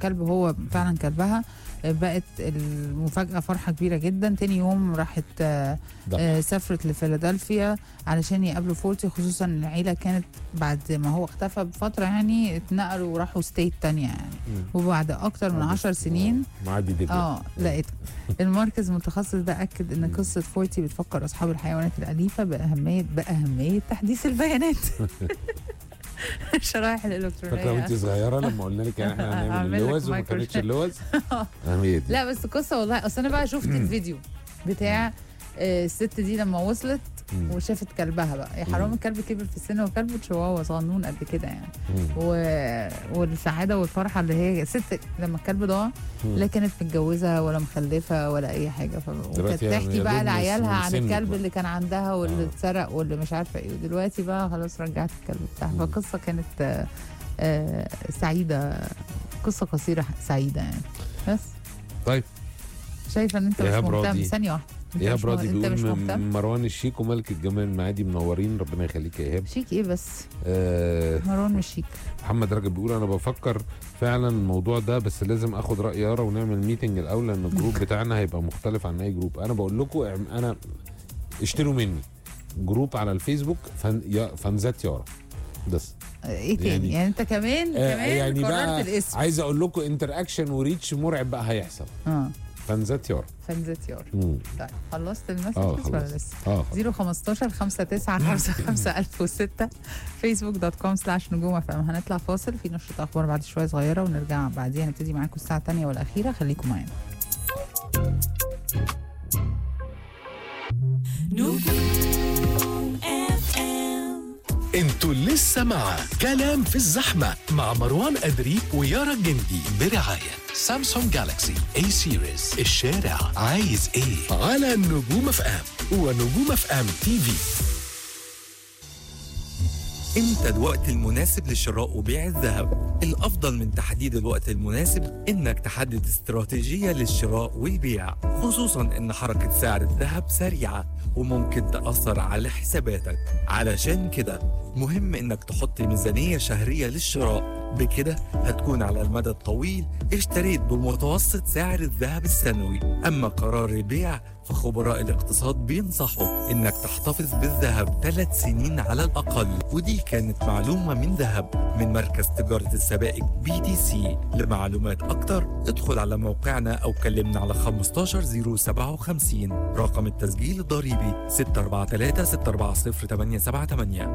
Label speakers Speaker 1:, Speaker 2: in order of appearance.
Speaker 1: الكلب هو فعلا كلبها آه، بقت المفاجاه فرحه كبيره جدا تاني يوم راحت آه،
Speaker 2: ده.
Speaker 1: آه، سافرت لفيلادلفيا علشان يقابلوا فورتي خصوصا ان العيله كانت بعد ما هو اختفى بفتره يعني اتنقلوا وراحوا ستيت تانية يعني
Speaker 2: مم.
Speaker 1: وبعد اكتر من عشر سنين
Speaker 2: معدي دبل
Speaker 1: اه لقيت المركز المتخصص ده اكد ان قصه فورتي بتفكر اصحاب الحيوانات الاليفه باهميه باهميه تحديث البيانات الشرائح
Speaker 2: فاكره
Speaker 1: الالكترونيه
Speaker 2: وانت صغيره لما قلنا لك يعني احنا هنعمل
Speaker 1: هعمل لك
Speaker 2: اللوز وما
Speaker 1: مايكرو
Speaker 2: كانتش اللوز اهميه دي
Speaker 1: لا بس القصه والله اصل انا بقى شفت الفيديو بتاع آه، الست دي لما وصلت
Speaker 2: مم.
Speaker 1: وشافت كلبها بقى يا حرام الكلب كبر في السن وكلب تشواوا صغنون قد كده يعني
Speaker 2: مم.
Speaker 1: و... والسعاده والفرحه اللي هي ست لما الكلب ضاع
Speaker 2: مم.
Speaker 1: لا كانت متجوزه ولا مخلفه ولا اي حاجه ف... وكانت
Speaker 2: دلوقتي يعني
Speaker 1: تحكي
Speaker 2: يا
Speaker 1: بقى
Speaker 2: دوب
Speaker 1: لعيالها
Speaker 2: من
Speaker 1: عن
Speaker 2: سنك
Speaker 1: الكلب
Speaker 2: بقى.
Speaker 1: اللي كان عندها واللي
Speaker 2: آه.
Speaker 1: اتسرق واللي مش عارفه ايه ودلوقتي بقى خلاص رجعت الكلب بتاعها
Speaker 2: مم.
Speaker 1: فقصه كانت آه، آه، سعيده قصه قصيره سعيده يعني بس
Speaker 2: طيب
Speaker 1: شايفه ان انت مش
Speaker 2: إيهاب
Speaker 1: مهتم
Speaker 2: راضي.
Speaker 1: ثانيه واحده أنت
Speaker 2: ايهاب
Speaker 1: مش مه-
Speaker 2: راضي
Speaker 1: انت مش
Speaker 2: بيقول
Speaker 1: مهتم
Speaker 2: م- مروان الشيك وملكة جمال المعادي منورين ربنا يخليك يا ايهاب
Speaker 1: شيك ايه بس
Speaker 2: آه
Speaker 1: مروان مش شيك
Speaker 2: محمد رجب بيقول انا بفكر فعلا الموضوع ده بس لازم اخد راي يارا ونعمل ميتنج الاول لان الجروب بتاعنا هيبقى مختلف عن اي جروب انا بقول لكم اعم- انا اشتروا مني جروب على الفيسبوك فن يا فانزات يارا بس
Speaker 1: ايه تاني
Speaker 2: يعني-
Speaker 1: يعني, انت كمان
Speaker 2: آه
Speaker 1: كمان
Speaker 2: يعني
Speaker 1: قررت
Speaker 2: بقى
Speaker 1: الاسم
Speaker 2: عايز اقول لكم انتر اكشن وريتش مرعب بقى هيحصل
Speaker 1: اه
Speaker 2: فانزات يارا
Speaker 1: فنزت يار
Speaker 2: مم.
Speaker 1: طيب خلصت المسج
Speaker 2: اه
Speaker 1: ولا
Speaker 2: خلاص
Speaker 1: لسه
Speaker 2: اه خلاص.
Speaker 1: 015 59 55 1006 فيسبوك دوت كوم سلاش نجوم اف ام هنطلع فاصل في نشرة اخبار بعد شويه صغيره ونرجع بعديها نبتدي معاكم الساعه الثانيه والاخيره خليكم معانا
Speaker 3: انتوا لسه مع كلام في الزحمة مع مروان أدري ويارا الجندي برعاية سامسونج جالاكسي اي سيريز الشارع عايز ايه على نجوم اف ام ونجوم اف ام تي في
Speaker 4: امتى الوقت المناسب لشراء وبيع الذهب؟ الافضل من تحديد الوقت المناسب انك تحدد استراتيجيه للشراء والبيع، خصوصا ان حركه سعر الذهب سريعه وممكن تاثر على حساباتك، علشان كده مهم انك تحط ميزانيه شهريه للشراء، بكده هتكون على المدى الطويل اشتريت بمتوسط سعر الذهب السنوي، اما قرار البيع فخبراء الاقتصاد بينصحوا انك تحتفظ بالذهب ثلاث سنين على الاقل ودي كانت معلومه من ذهب من مركز تجاره السبائك بي تي سي لمعلومات اكتر ادخل على موقعنا او كلمنا على 15057 رقم التسجيل الضريبي 643 640 878